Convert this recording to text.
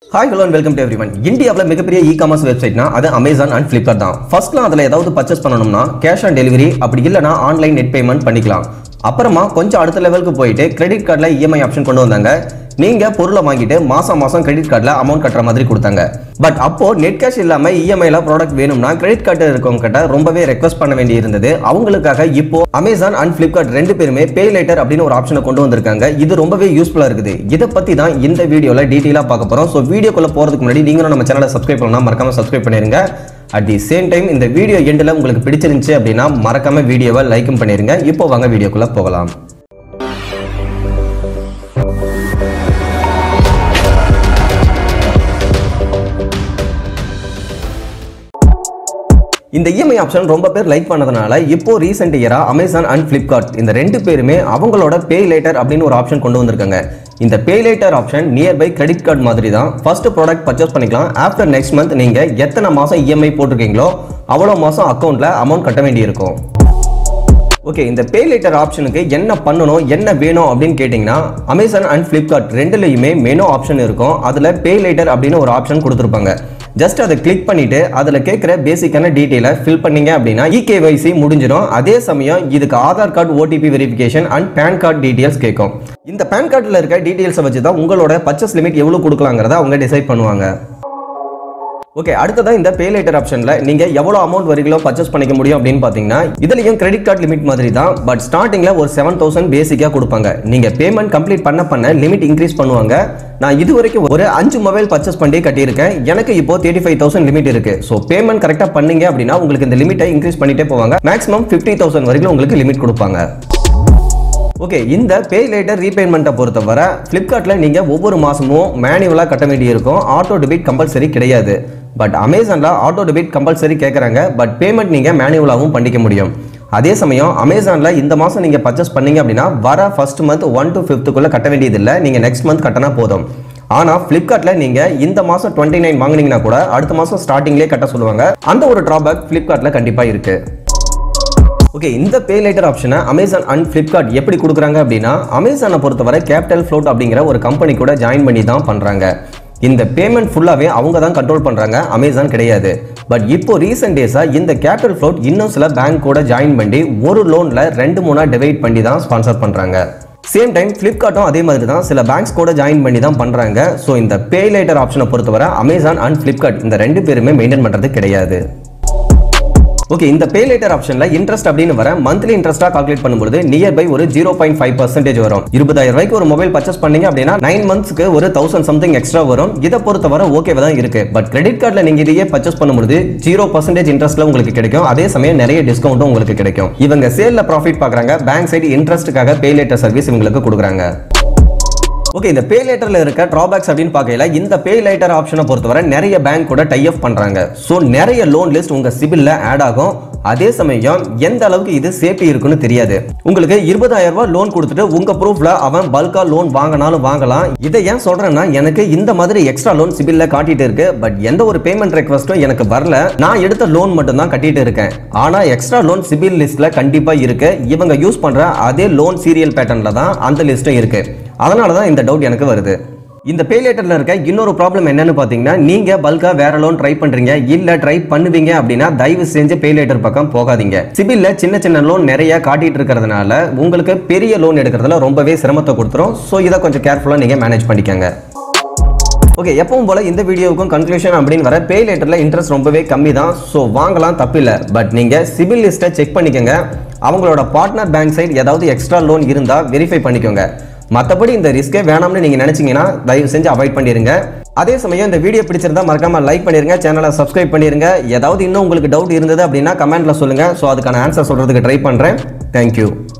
hi hello welcome to everyone இந்தியாவில் மிகப்பெரிய e commerce வெப்சைட்னா அது அமேசான் அண்ட் ஃப்ளிப்கார்ட் தான் ஃபர்ஸ்ட்லாம் அதில் ஏதாவது பர்ச்சேஸ் பண்ணணும்னா கேஷ் ஆன் டெலிவரி அப்படி இல்லைனா ஆன்லைன் நெட் பேமெண்ட் பண்ணிக்கலாம் அப்புறமா கொஞ்சம் அடுத்த லெவலுக்கு போயிட்டு கிரெடிட் கார்டில் இஎம்ஐ ஆப்ஷன் கொண்டு வந்தாங்க நீங்க பொருளை வாங்கிட்டு மாசம் மாசம் கிரெடிட் கார்டில் அமௌண்ட் கட்டுற மாதிரி கொடுத்தாங்க பட் அப்போ நெட் கேஷ் இல்லாம இஎம்ஐல ப்ராடக்ட் வேணும்னா கிரெடிட் கார்டு இருக்கவங்க கிட்ட ரொம்பவே ரெக்வஸ்ட் பண்ண வேண்டி இருந்தது அவங்களுக்காக இப்போ அமேசான் அண்ட் ஃபிளிப்கார்ட் ரெண்டு பேருமே பே லேட்டர் அப்படின்னு ஒரு ஆப்ஷனை கொண்டு வந்திருக்காங்க இது ரொம்பவே யூஸ்ஃபுல்லா இருக்குது இதை பத்தி தான் இந்த வீடியோல டீட்டெயிலா பார்க்க போறோம் ஸோ வீடியோக்குள்ள போறதுக்கு முன்னாடி நீங்களும் நம்ம சேனலை சப்ஸ்கிரைப் பண்ணலாம் மறக்காம சப்ஸ்கிரைப் பண்ணிருங்க அட் தி சேம் டைம் இந்த வீடியோ எண்டில் உங்களுக்கு பிடிச்சிருந்துச்சு அப்படின்னா மறக்காம வீடியோவை லைக்கும் பண்ணிருங்க இப்போ வாங்க வீடியோக்குள்ள போகலாம் இந்த இஎம்ஐ ஆப்ஷன் ரொம்ப பேர் லைக் பண்ணதுனால இப்போ ரீசெண்ட் இயரா அமேசான் அண்ட் ஃப்ளிப்கார்ட் இந்த ரெண்டு பேருமே அவங்களோட பே லேட்டர் அப்படின்னு ஒரு ஆப்ஷன் கொண்டு வந்திருக்காங்க இந்த pay later option nearby credit card மாதிரி தான் ஃபர்ஸ்ட் ப்ராடக்ட் பர்ச்சேஸ் பண்ணிக்கலாம் ஆஃப்டர் நெக்ஸ்ட் மந்த் நீங்க எத்தனை மாசம் இஎம்ஐ போட்டிருக்கீங்களோ அவ்வளோ மாசம் அக்கௌண்ட்ல அமௌண்ட் கட்ட வேண்டியிருக்கும் ஓகே இந்த பே லேட்டர் ஆப்ஷனுக்கு என்ன பண்ணணும் என்ன வேணும் அப்படின்னு கேட்டிங்கன்னா அமேசான் அண்ட் ஃப்ளிப்கார்ட் ரெண்டுலையுமே மெனு ஆப்ஷன் இருக்கும் அதில் பே லேட்டர் அப்படின்னு ஒரு ஆப்ஷன் கொடுத்துருப்பாங்க ஜஸ்ட் அதை கிளிக் பண்ணிட்டு அதில் கேட்குற பேசிக்கான டீட்டெயிலை ஃபில் பண்ணீங்க அப்படின்னா இகேவைசி முடிஞ்சிடும் அதே சமயம் இதுக்கு Aadhaar card OTP verification and PAN card details கேட்கும் இந்த பேன் கார்டில் இருக்க டீட்டெயில்ஸை வச்சு தான் உங்களோட பர்ச்சேஸ் லிமிட் எவ்வளோ கொடுக்கலாங்கிறத அவங்க டிசைட் பண்ணுவாங்க ஓகே அடுத்ததா இந்த பே லேட்டர் ஆப்ஷன்ல நீங்க எவ்வளவு அமௌண்ட் வரைக்கும் பர்ச்சேஸ் பண்ணிக்க முடியும் அப்படின்னு பாத்தீங்கன்னா இதுலயும் கிரெடிட் கார்டு லிமிட் மாதிரி தான் பட் ஸ்டார்டிங்ல ஒரு செவன் தௌசண்ட் பேசிக்கா கொடுப்பாங்க நீங்க பேமெண்ட் கம்ப்ளீட் பண்ண பண்ண லிமிட் இன்க்ரீஸ் பண்ணுவாங்க நான் இது வரைக்கும் ஒரு அஞ்சு மொபைல் பர்ச்சேஸ் பண்ணி கட்டியிருக்கேன் எனக்கு இப்போ தேர்ட்டி ஃபைவ் தௌசண்ட் லிமிட் இருக்கு ஸோ பேமெண்ட் கரெக்டாக பண்ணீங்க அப்படின்னா உங்களுக்கு இந்த லிமிட்டை இன்க்ரீஸ் பண்ணிட்டே போவாங்க மேக்ஸிமம் ஃபிஃப்டி தௌசண்ட் வரைக்கும் உங்களுக்கு லிமிட் கொடுப்பாங்க ஓகே இந்த பே லேட்டர் ரீபேமெண்ட்டை பொறுத்தவரை ஃப்ளிப்கார்ட்டில் நீங்கள் ஒவ்வொரு மாதமும் மேனுவலாக கட்ட வேண்டியிருக்கும் ஆட்டோ டெபிட் கம்பல்சரி கிடையாது பட் அமேசானில் ஆட்டோ டெபிட் கம்பல்சரி கேட்குறாங்க பட் பேமெண்ட் நீங்கள் மேனுவலாகவும் பண்ணிக்க முடியும் அதே சமயம் அமேசானில் இந்த மாதம் நீங்கள் பர்ச்சேஸ் பண்ணீங்க அப்படின்னா வர ஃபர்ஸ்ட் மந்த் ஒன் டு ஃபிஃப்த்துக்குள்ளே கட்ட வேண்டியதில்லை நீங்கள் நெக்ஸ்ட் மந்த் கட்டினா போதும் ஆனால் ஃப்ளிப்கார்ட்டில் நீங்கள் இந்த மாதம் டுவெண்ட்டி நைன் வாங்குனீங்கன்னா கூட அடுத்த மாதம் ஸ்டார்டிங்லேயே கட்ட சொல்லுவாங்க அந்த ஒரு ட்ராபேக் ஃப்ளிப்கார்ட்டில் கண்டிப்பாக இருக்குது ஓகே இந்த பே லேட்டர் ஆப்ஷனை அமேசான் அண்ட் ஃப்ளிப்கார்ட் எப்படி கொடுக்குறாங்க அப்படின்னா அமேசானை பொறுத்தவரை கேபிட்டல் ஃப்ளோட் அப்படிங்கிற ஒரு கம்பெனி கூட ஜாயின் பண்ணி தான் பண்ணுறாங்க இந்த பேமெண்ட் ஃபுல்லாகவே அவங்க தான் கண்ட்ரோல் பண்ணுறாங்க அமேசான் கிடையாது பட் இப்போ ரீசெண்ட் டேஸாக இந்த கேபிட்டல் ஃப்ளோட் இன்னும் சில பேங்க் கூட ஜாயின் பண்ணி ஒரு லோனில் ரெண்டு மூணாக டிவைட் பண்ணி தான் ஸ்பான்சர் பண்ணுறாங்க சேம் டைம் ஃப்ளிப்கார்ட்டும் அதே மாதிரி தான் சில பேங்க்ஸ் கூட ஜாயின் பண்ணி தான் பண்ணுறாங்க ஸோ இந்த பே லேட்டர் ஆப்ஷனை பொறுத்தவரை அமேசான் அண்ட் ஃப்ளிப்கார்ட் இந்த ரெண்டு பேருமே மெயின்டைன் பண்ணுறது கிடையாது ஓகே இந்த பே லேட்டர் ஆப்ஷன்ல இன்ட்ரெஸ்ட் அப்படின்னு வர மந்த்லி இன்ட்ரெஸ்டா கால்குலேட் பண்ணும்போது நியர் பை ஒரு ஜீரோ பாயிண்ட் ஃபைவ் பர்சன்டேஜ் வரும் இருபதாயிரம் ரூபாய்க்கு ஒரு மொபைல் பர்ச்சேஸ் பண்ணீங்க அப்படின்னா நைன் மந்த்ஸ்க்கு ஒரு தௌசண்ட் சம்திங் எக்ஸ்ட்ரா வரும் இதை பொறுத்தவரை ஓகேவா தான் இருக்கு பட் கிரெடிட் கார்டில் நீங்க இதையே பர்ச்சேஸ் பண்ணும்போது ஜீரோ பர்சன்டேஜ் இன்ட்ரெஸ்ட்ல உங்களுக்கு கிடைக்கும் அதே சமயம் நிறைய டிஸ்கவுண்ட்டும் உங்களுக்கு கிடைக்கும் இவங்க சேல்ல ப்ராஃபிட் பார்க்குறாங்க பேங்க் சைடு இன்ட்ரெஸ்ட்டுக்காக பே லேட்டர் சர்வீஸ் இவங்களுக்கு கொடுக்குறாங்க ஓகே இந்த பே லேட்டர்ல இருக்க ட்ராபேக்ஸ் அப்படின்னு பார்க்கல இந்த பே லேட்டர் ஆப்ஷனை பொறுத்தவரை நிறைய பேங்க் கூட டை ஆஃப் பண்றாங்க ஸோ நிறைய லோன் லிஸ்ட் உங்க சிபில்ல ஆட் ஆகும் அதே சமயம் எந்த அளவுக்கு இது சேஃப்டி இருக்குன்னு தெரியாது உங்களுக்கு இருபதாயிரம் ரூபாய் லோன் கொடுத்துட்டு உங்க ப்ரூஃப்ல அவன் பல்கா லோன் வாங்கினாலும் வாங்கலாம் இதை ஏன் சொல்றேன்னா எனக்கு இந்த மாதிரி எக்ஸ்ட்ரா லோன் சிபில்ல காட்டிட்டு இருக்கு பட் எந்த ஒரு பேமெண்ட் ரெக்வஸ்ட்டும் எனக்கு வரல நான் எடுத்த லோன் மட்டும் தான் கட்டிட்டு இருக்கேன் ஆனா எக்ஸ்ட்ரா லோன் சிபில் லிஸ்ட்ல கண்டிப்பா இருக்கு இவங்க யூஸ் பண்ற அதே லோன் சீரியல் பேட்டர்ன்ல தான் அந்த லிஸ்ட்டும் இருக்கு அதனால தான் இந்த டவுட் எனக்கு வருது இந்த பே லேட்டரில் இருக்க இன்னொரு ப்ராப்ளம் என்னன்னு பார்த்தீங்கன்னா நீங்கள் பல்கா வேற லோன் ட்ரை பண்ணுறீங்க இல்லை ட்ரை பண்ணுவீங்க அப்படின்னா தயவு செஞ்சு பே லேட்டர் பக்கம் போகாதீங்க சிபில்ல சின்ன சின்ன லோன் நிறைய காட்டிட்டு இருக்கிறதுனால உங்களுக்கு பெரிய லோன் எடுக்கிறதுல ரொம்பவே சிரமத்தை கொடுத்துரும் ஸோ இதை கொஞ்சம் கேர்ஃபுல்லாக நீங்கள் மேனேஜ் பண்ணிக்கங்க ஓகே எப்பவும் போல இந்த வீடியோவுக்கும் கன்க்ளூஷன் அப்படின்னு வர பே லேட்டரில் இன்ட்ரெஸ்ட் ரொம்பவே கம்மி தான் ஸோ வாங்கலாம் தப்பில்லை பட் நீங்கள் சிபில் லிஸ்ட்டை செக் பண்ணிக்கோங்க அவங்களோட பார்ட்னர் பேங்க் சைடு ஏதாவது எக்ஸ்ட்ரா லோன் இருந்தால் வெரிஃபை பண்ணிக்கோங்க மற்றபடி இந்த ரிஸ்க்கே வேணாம்னு நீங்கள் நினச்சிங்கன்னா தயவு செஞ்சு அவாய்ட் பண்ணிடுங்க அதே சமயம் இந்த வீடியோ பிடிச்சிருந்தா மறக்காம லைக் பண்ணிருங்க சேனலை சப்ஸ்கிரைப் பண்ணிருங்க ஏதாவது இன்னும் உங்களுக்கு டவுட் இருந்தது அப்படின்னா கமெண்ட்ல சொல்லுங்க ஸோ அதுக்கான ஆன்சர் சொல்றதுக்கு ட்ரை பண்ணுறேன் தேங்க்யூ